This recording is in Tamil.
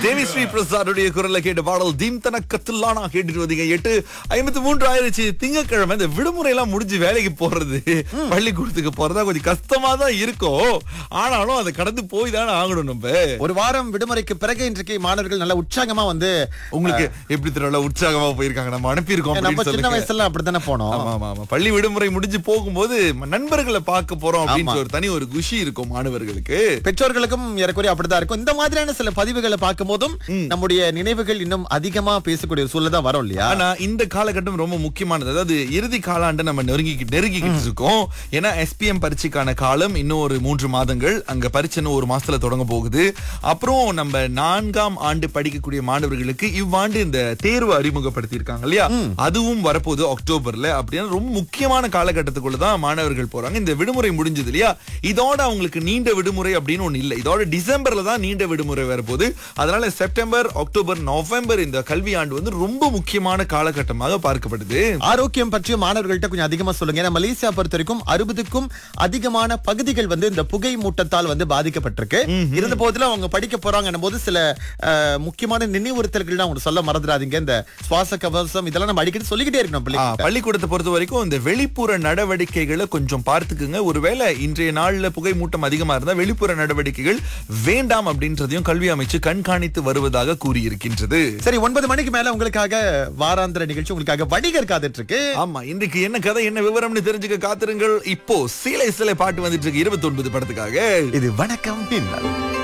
தேவி ஸ்ரீ பிரசாதுடைய குரல்ல கேட்ட பாடல் தீம் தனக்கத்துலானா கேட்டுட்டு வந்தீங்க எட்டு ஐம்பத்தி மூன்று ஆயிருச்சு திங்கக்கிழமை இந்த விடுமுறை எல்லாம் முடிஞ்சு வேலைக்கு போறது பள்ளிக்கூடத்துக்கு போறதா கொஞ்சம் கஷ்டமா தான் இருக்கும் ஆனாலும் அதை கடந்து போய் தானே ஆகணும் நம்ம ஒரு வாரம் விடுமுறைக்கு பிறகு இன்றைக்கு மாணவர்கள் நல்ல உற்சாகமா வந்து உங்களுக்கு எப்படி தெரியல உற்சாகமா போயிருக்காங்க நம்ம அனுப்பியிருக்கோம் நம்ம அப்படின்னு சின்ன சொல்லுங்க. வயசுல அப்படித்தானே போனோம் ஆமா ஆமா ஆமா பள்ளி விடுமுறை முடிஞ்சு போகும்போது நண்பர்களை பார்க்க போறோம் அப்படின்னு ஒரு தனி ஒரு குஷி இருக்கும் மாணவர்களுக்கு பெற்றோர்களுக்கும் ஏறக்குறைய அப்படிதான் இருக்கும் இந்த மாதிரியான சில பதிவுகளை பார்க்கும் போதும் நம்முடைய நினைவுகள் இன்னும் அதிகமா பேசக்கூடிய ஒரு சூழல் தான் வரும் இல்லையா ஆனா இந்த காலகட்டம் ரொம்ப முக்கியமானது அதாவது இறுதி காலாண்டு நம்ம நெருங்கி நெருங்கிக்கிட்டு இருக்கோம் ஏன்னா எஸ்பிஎம் பரீட்சைக்கான காலம் இன்னும் ஒரு மூன்று மாதங்கள் அங்க பரீட்சை இன்னும் ஒரு மாசத்துல தொடங்க போகுது அப்புறம் நம்ம நான்காம் ஆண்டு படிக்கக்கூடிய மாணவர்களுக்கு இவ்வாண்டு இந்த தேர்வு அறிமுகப்படுத்தி இருக்காங்க இல்லையா அதுவும் வரப்போகுது அக்டோபர்ல அப்படின்னா ரொம்ப முக்கியமான காலகட்டத்துக்குள்ள தான் மாணவர்கள் போறாங்க இந்த விடுமுறை முடிஞ்சது இல்லையா இதோட அவங்களுக்கு நீண்ட விடுமுறை அப்படின்னு ஒண்ணு இல்லை இதோட டிசம்பர்ல தான் நீண்ட விடுமுறை வரப்போகுது அதனால செப்டம்பர் அக்டோபர் நவம்பர் இந்த கல்வி ஆண்டு வந்து ரொம்ப முக்கியமான காலகட்டமாக பார்க்கப்படுது ஆரோக்கியம் பற்றிய மாணவர்கள்ட்ட கொஞ்சம் அதிகமா சொல்லுங்க ஏன்னா மலேசியா பொறுத்த வரைக்கும் அறுபதுக்கும் அதிகமான பகுதிகள் வந்து இந்த புகை மூட்டத்தால் வந்து பாதிக்கப்பட்டிருக்கு இருந்த போதிலும் அவங்க படிக்க போறாங்கன்னும் போது சில அஹ், முக்கியமான நினைவுறுத்தல்கள் அவங்க சொல்ல மறந்துடாதீங்க இந்த சுவாச கவசம் இதெல்லாம் நம்ம அடிக்கடி சொல்லிக்கிட்டே இருக்கணும் ஆ, பிள்ளைங்க பள்ளிக்கூடத்தை பொறுத்த வரைக்கும் இந்த வெளிப்புற நடவடிக்கைகளை கொஞ்சம் பார்த்துக்குங்க ஒருவேளை இன்றைய நாள்ல புகை மூட்டம் அதிகமா இருந்தா வெளிப்புற நடவடிக்கைகள் வேண்டாம் அப்படின்றதையும் கல்வி அமைச்சு கண்காணித்து வருவதாக கூறியிருக்கின்றது சரி ஒன்பது மணிக்கு மேல உங்களுக்காக வாராந்திர நிகழ்ச்சி உங்களுக்காக வடிகர் காத்துட்டு இருக்கு ஆமா இன்றைக்கு என்ன கதை என்ன விவரம்னு தெரிஞ்சுக்க காத்திருங்கள் இப்போ சீலை சிலை பாட்டு வந்துட்டு இருக்கு இருபத்தி ஒன்பது படத்துக்காக இது வணக்கம் பின்னல்